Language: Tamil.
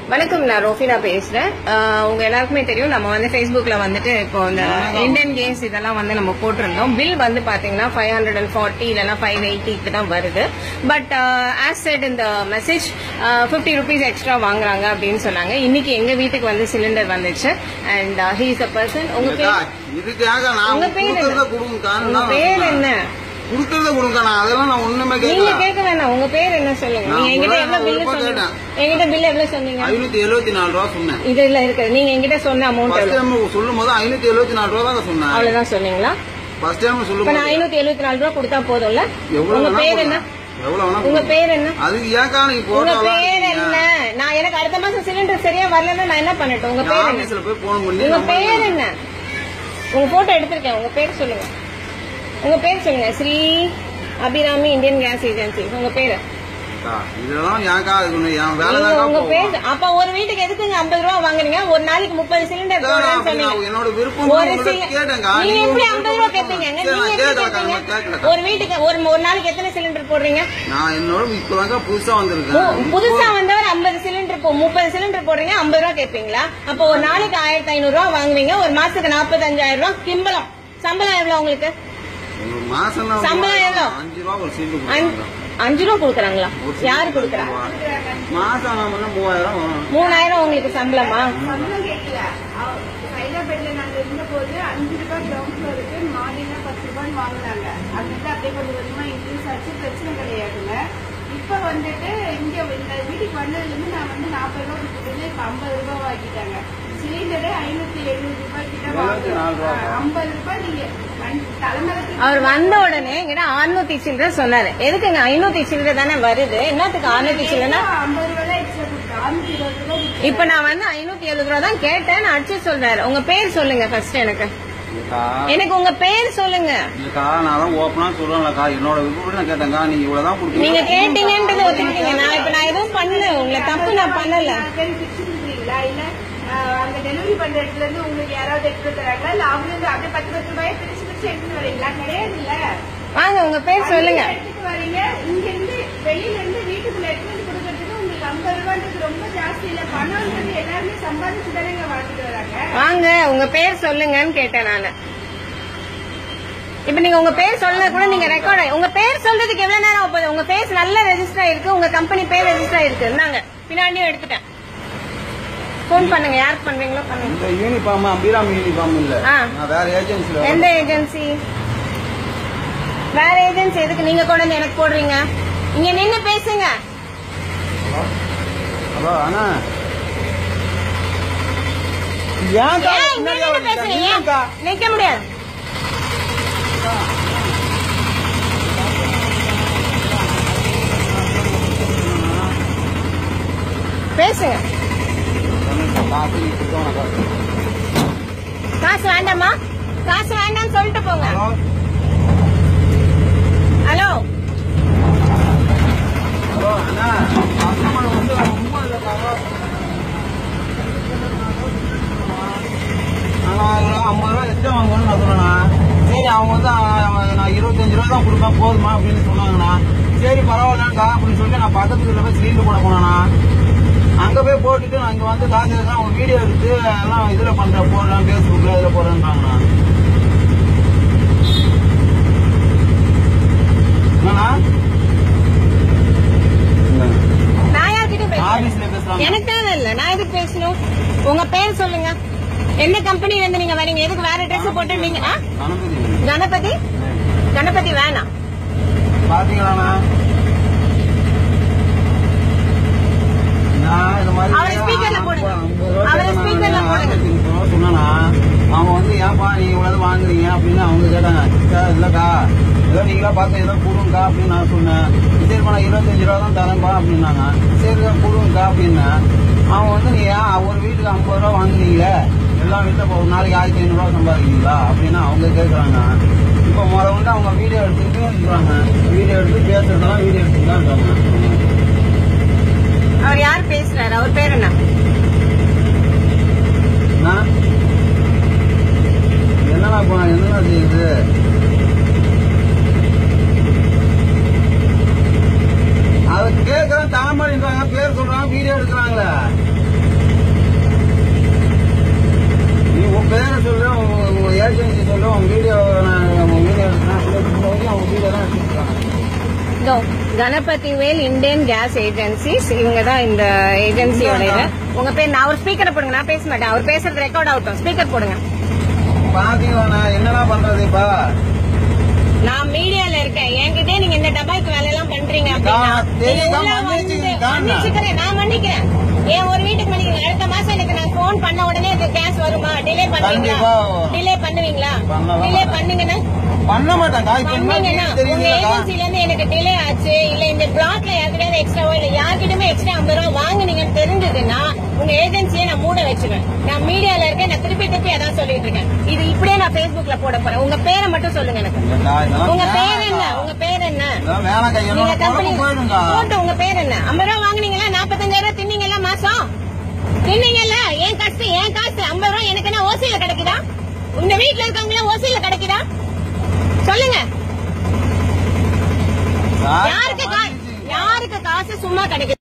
வணக்கம் நான் ரோஃபினா பேசுறேன் ஆஹ் உங்க எல்லாருக்குமே தெரியும் நம்ம வந்து Facebookல வந்துட்டு இப்போ இந்த இந்தியன் கேம்ஸ் இதெல்லாம் வந்து நம்ம போட்டிருந்தோம் பில் வந்து பாத்தீங்கன்னா ஃபைவ் ஹண்ட்ரட் அண்ட் ஃபார்ட்டி இல்லைன்னா ஃபைவ் எயிட்டிக்கு தான் வருது பட் ஆஸ் செட் இந்த மெசேஜ் ஃபிஃப்டி ருபீஸ் எக்ஸ்ட்ரா வாங்குறாங்க அப்படின்னு சொன்னாங்க இன்னைக்கு எங்க வீட்டுக்கு வந்து சிலிண்டர் வந்துச்சு and he is a person உங்க பேர் இதுக்காக நான் உங்க பேர் கொடுக்கறத என்ன கொடுங்கக்கா உங்க பேர் என்ன கொடுக்கறத கொடுங்க நான் அதெல்லாம் நான் ஒண்ணுமே நீங்க கேட்கல கேட்க வேணாம் உங்க பேர் என்ன சொல்லுங்க நான் நீங்க என்கிட்ட முதல்ல எவ்வளவு பில்லு ஒரு ரூபாய் சொன்னீங்க கேட்டேன். என்கிட்ட பில் எவ்வளவு சொன்னீங்க ஐநூத்தி எழுபத்தி நாலு ரூபா சொன்னேன் இதுல இருக்கு நீங்க என்கிட்ட சொன்ன அமௌண்ட் ஃபர்ஸ்ட் எவ்வளவு டைம் சொல்லும் போது ஐநூத்தி எழுபத்தி நாலு ரூபா தான் சொன்னேன் அவ்வளவுதான் சொன்னீங்களா ஃபர்ஸ்ட் டைம் சொல்லும் இப்ப போது நான் ஐநூத்தி எழுபத்தி நாலு ரூபா கொடுத்தா போதும்ல எவ்வளவு உங்க வேணா பேர் என்ன கொடுங்க. எவ்வளவு வேணா உங்க கொடுங்க. பேர் என்ன அதுக்கு ஏக்கா நீ உங்க போட்டோ பேர் என்ன நான் எனக்கு அடுத்த மாசம் சிலிண்டர் சரியா வரலன்னா நான் என்ன பண்ணட்டும் உங்க பேர் என்ன ஆபீஸ்ல போய் போன் பண்ணி உங்க நம்ம- பேர் என்ன உங்க போட்டோ எடுத்திருக்கேன் உங்க பேர் சொல்லுங்க உங்க பேர் சொல்லுங்க Sri Abhirami Indian gas agency உங்க பேரு அக்கா, இதெல்லாம் ஏக்கா இருக்கணும் என் வேலை நீங்க தான் உங்க போகும் பேர் அப்ப ஒரு வீட்டுக்கு எதுக்குங்க ஐம்பது ரூபா வாங்குறீங்க ஒரு நாளைக்கு முப்பது சிலிண்டர் அக்கா, நான் போடுறேன்னு அப்படி நான் சொன்னீங்க என்னோட விருப்பம் ஒரு உங்கள்ட்ட சில கேட்டேன்க்கா. நீங்க நீங்க எப்படி உங்க ஐம்பது ரூபா விருப்பம் கேட்பீங்க சரி, நீங்க நான் எப்படி கேட்கலக்கா, கேட்பீங்க நான் கேட்கலக்கா. ஒரு வீட்டுக்கு ஒரு ஒரு நாளைக்கு எத்தனை சிலிண்டர் போடுறீங்க நான் என்னோட இப்பதாங்க புதுசா வந்திருக்கேன் மு- புதுசா வந்தவர் ஐம்பது சிலிண்டர் போ முப்பது சிலிண்டர் போடுறீங்க ஐம்பது ரூபா கேட்பீங்களா அப்போ ஒரு நாளைக்கு ஆயிரத்தி ஐநூறு ரூபா வாங்குவீங்க ஒரு மாசத்துக்கு நாற்பத்தஞ்சாயிரம் ரூபா கிம்பளம் சம்பளம் எவ்வளவு உங்களுக்கு ஒரு மாசம் நான் சம்பளம் எவ்வளோ? அஞ்சு ரூபா ஒரு சீட்டு அஞ்சு- கொடுக்குறாங்க. அஞ்சு ரூபா கொடுக்குறாங்களா ஒரு சீட்டு யாரு கொடுக்குறா அஞ்சு ரூபா. மாசம் ஆனா மட்டும் மூவாயிரம் வரும் மூணாயிரம் உங்களுக்கு சம்பளமா சம்பளம் கேட்கல அவ- சைதாபேட்ல நாங்க இருந்தபோது அஞ்சு ரூபாய் கிரவுண்ட் ஃப்ளோருக்கு மார்னிங்கா பத்து ரூபான்னு வாங்குனாங்க அங்கிருந்து அப்படியே கொஞ்சம் கொஞ்சமா இன்க்ரீஸ் ஆச்சு பிரச்சனை கிடையாதுங்க இப்ப வந்துட்டு இங்க இந்த வீட்டுக்கு வந்ததுல இருந்து நான் வந்து நாற்பது ரூபாய் கொடுத்துட்டு இப்ப ஐம்பது ரூபாய் வாங்கிட்டாங்க சிலிண்டரே ஐநூத்தி எழுபது ரூபாய் கிட்ட எழுபத்தி நாலு ரூபாய். வாங்குறோம் ஐம்பது ரூபாய் நீங்க தலைமைக்கு அவர் வந்த உடனே என்கிட்ட அறுநூத்தி சில்லற சொன்னாரு எதுக்குங்க ஐநூத்தி சில்லற தானே வருது என்னத்துக்கு அறுநூத்தி சில்லறனா ஐம்பது ரூபாய் தான் எக்ஸ்ட்ரா கொடுத்தேன் அறுநூத்தி இருபது ரூபாய் கொடுத்தேன். இப்ப நான் வந்து ஐநூத்தி எழுபது ரூபா தான் கேட்டேன் நான் அடிச்சு சொல்றாரு உங்க பேர் சொல்லுங்க ஃபர்ஸ்ட் எனக்கு இல்லக்கா, எனக்கு உங்க பேர் சொல்லுங்க இல்லக்கா, நான் தான் ஓப்பனா சொல்றேன்லக்கா, என்னோட விருப்பப்படி நான் கேட்டேன்க்கா, நீங்க இவ்வளவுதான் கொடுத்தீங்க. நீங்க கேட்டீங்கன்றத ஒத்துக்கிட்டீங்க நான் இப்ப நான் எதுவும் பண்ணல உங்களை தப்பு நான் பண்ணல சரி பிக்ஸ் கொடுக்குறீங்களா இல்ல ஆஹ், அங்க டெலிவரி பண்ற இடத்துல இருந்து உங்களுக்கு யாராவது எடுத்து தராங்களா இல்ல அவங்க இருந்து அப்படியே பத்து பத்து ரூபாயை பிரிச்சு பிரிச்சு எடுத்துட்டு வரீங்களா கிடையாது இல்ல வாங்க உங்க பேர் சொல்லுங்க எடுத்துட்டு வரீங்க இங்க இருந்து வெளியில இருந்து வீட்டுக்குள்ள எடுத்துட்டு வந்து கொடுக்கறதுக்கு உங்களுக்கு ஐம்பது ரூபான்றது ரொம்ப ஜாஸ்தி இல்ல பணம்ன்றது எல்லாருமே சம்பாதிச்சு தானேங்க வாங்கிட்டு வராங்க வாங்க உங்க பேர் சொல்லுங்கன்னு கேட்டேன் நானு இப்ப நீங்க உங்க பேர் சொல்ல கூட நீங்க ரெக்கார்ட் உங்க பேர் சொல்றதுக்கு எவ்வளவு நேரம் ஆகப் போகுது உங்க பேர் நல்ல ரெஜிஸ்டர் ஆயிருக்கு உங்க கம்பெனி பேர் ரெஜிஸ்டர் ஆயிருக்கு இருந்தாங்க பின்னாடியும் எடுத்துட்டேன் ஃபோன் பண்ணுங்க யாருக்கு பண்றீங்களோ பண்ணுங்க இந்த யூனிஃபார்ம் அபிராமி யூனிஃபார்ம் இல்ல ஆ. நான் வேற ஏஜென்சில எந்த ஏஜென்சி வேற ஏஜென்சி எதுக்கு நீங்க கொண்டு வந்து எனக்கு போடுறீங்க இங்க நின்னு பேசுங்க ஹலோ அண்ணா ஏன்க்கா ஏன் இங்க பின்னாடியே நின்னு வரீங்க? பேசுறீங்க ஏன்க்கா? நிக்க முடியாது பேசுங்க காசு நீ கொடுத்தவனா காசு? காசு வேண்டாமா காசு வேண்டாம்னு சொல்லிட்டு போங்க ஹலோ ஹலோ ஹலோ அண்ணா கஸ்டமர் வந்து ரொம்ப இல்லைக்கா நான் ஒரு ஐம்பது ரூபா எக்ஸ்ட்ரா வாங்கணும்னு நான் சொன்னேண்ணா சரி அவங்க வந்து ஆ, நான் இருபத்தஞ்சு ரூபா தான் கொடுப்பேன் போதுமா அப்படின்னு சொன்னாங்கண்ணா சரி பரவாயில்லக்கா அப்படின்னு சொல்லிட்டு நான் பக்கத்துல உள்ள போய் சிலிண்டர் போட போனேண்ணா அங்க போய் போட்டுட்டு நான் இங்க வந்து காசு எடுத்து அவங்க வீடியோ எடுத்து எல்லாம் இதுல பண்றேன் போடுறேன் பேஸ்புக்ல இதுல போடுறேன்றாங்கண்ணா என்னண்ணா இந்தாங்க. நான் யார்கிட்ட பேசுறேன் ஆபீஸ்ல பேசுறாங்க எனக்கு தேவை இல்ல நான் எதுக்கு பேசணும் உங்க பேர் சொல்லுங்க எந்த கம்பெனில இருந்து நீங்க வரீங்க எதுக்கு வேற ட்ரெஸ் போட்டு நீங்க ஆ? கணபதி கணபதி கணபதி வேணாம் பாத்தீங்களாண்ணா நான் இந்த மாதிரி அவரை speakerல போடுங்க. ஐம்பது ரூபா அவரை கேட்டேன் speakerல நான் போடுங்க. ஆயிரத்தி நூறு ரூபா சொன்னேண்ணா அவங்க வந்து ஏன்பா நீங்க இவ்வளவு வாங்குறீங்க அப்படின்னு அவங்க கேட்டாங்க சார் இல்லக்கா ஏதோ நீங்களா பார்த்து ஏதோ கொடுங்கக்கா அப்படின்னு நான் சொன்னேன் சரிப்பா நான் இருபத்தஞ்சு ரூபா தான் தரேன்பா அப்படின்னாங்க சரி கொடுங்கக்கா அப்படின்னேன் அவங்க வந்து நீ ஏன் ஒரு வீட்டுக்கு ஐம்பது ரூபா வாங்குறீங்களே எல்லா வீட்டில் இப்போ ஒரு நாளைக்கு ஆயிரத்தி ஐநூறுரூவா சம்பாதிக்கிறீங்களா அப்படின்னு அவங்க கேட்குறாங்க இப்போ முறை வந்து அவங்க வீடியோ எடுத்துக்கிட்டு இருக்கிறாங்க வீடியோ எடுத்து பேசுறதெல்லாம் வீடியோ எடுத்துட்டு தான் இருக்காங்க அவர் யார் பேசுறாரு அவர் பேர் என்ன என்ன? என்னடா பா என்னடா செய்யுது அதை கேட்கறேன் தாமரை பேர் சொல்றாங்க வீடியோ எடுக்கிறாங்களே இதோ Ganapathi Vel Indian gas agencies இவங்க தான் இந்த ஏஜென்சியோட இது உங்க பேர் நான் அவர் ஸ்பீக்கரை போடுங்க நான் பேச மாட்டேன் அவர் பேசுறது ரெக்கார்ட் ஆகட்டும் ஸ்பீக்கர் போடுங்க பாத்தீங்களா என்னடா பண்றது இப்ப நான் மீடியால இருக்கேன் என்கிட்ட நீங்க இந்த டபாய்க்கு வேலை எல்லாம் பண்றீங்க அப்படின்னா நான் தெரியாம நீங்க உள்ள வந்து மன்னிச்சுக்கிறேன். மன்னிச்சுக்கிறேன் நான் மன்னிக்கிறேன் ஏன் ஒரு வீட்டுக்கு மன்னிக்கிறேன் அடுத்த மாசம் எனக்கு நான் போன் பண்ண உடனே இந்த கேஸ் வருமா டிலே பண்ணுவீங்களா கண்டிப்பா. டிலே பண்ணுவீங்களா பண்ணலாம். டிலே பண்ணீங்கன்னா பண்ண மாட்டாங்க இப்ப என்ன பண்ணீங்கன்னா உங்க தெரியுதுலக்கா ஏஜென்சில இருந்து எனக்கு டிலே ஆச்சு இல்ல இந்த பிளாட்ல யாருக்கிட்ட எக்ஸ்ட்ராவோ இல்ல யார்கிட்டயுமே எக்ஸ்ட்ரா ஐம்பது ரூபா வாங்குனீங்கன்னு தெரிஞ்சதுன்னா உங்க ஏஜென்சியை நான் மூட வச்சிருவேன் நான் மீடியால இருக்கேன் நான் திருப்பி திருப்பி அதான் சொல்லிட்டு இருக்கேன் இது இப்படியே நான் Facebookல போட போறேன் உங்க பேரை மட்டும் சொல்லுங்க எனக்கு இல்லக்கா, இதெல்லாம் உங்க பேர் என்ன வேணாம்க்கா. உங்க பேர் என்ன இதெல்லாம் வேணாம்க்கா நீங்க என்னோட கம்பெனி பொழப்பு போயிடுங்க போட்டு உங்க பேர் என்ன ஐம்பது ரூபா வாங்குனீங்களா நாற்பத்தஞ்சாயிரம் ரூபா தின்னீங்கல்ல மாசம் தின்னீங்கல்ல என் காசு என் காசு ஐம்பது ரூபா எனக்கு என்ன ஓசியில கிடைக்குதா இந்த வீட்டுல இருக்கவங்க ஓசியில கிடைக்குதா சொல்லுங்க சார், யாருக்கு கா- யாருக்கு காசு சும்மா கிடைக்குது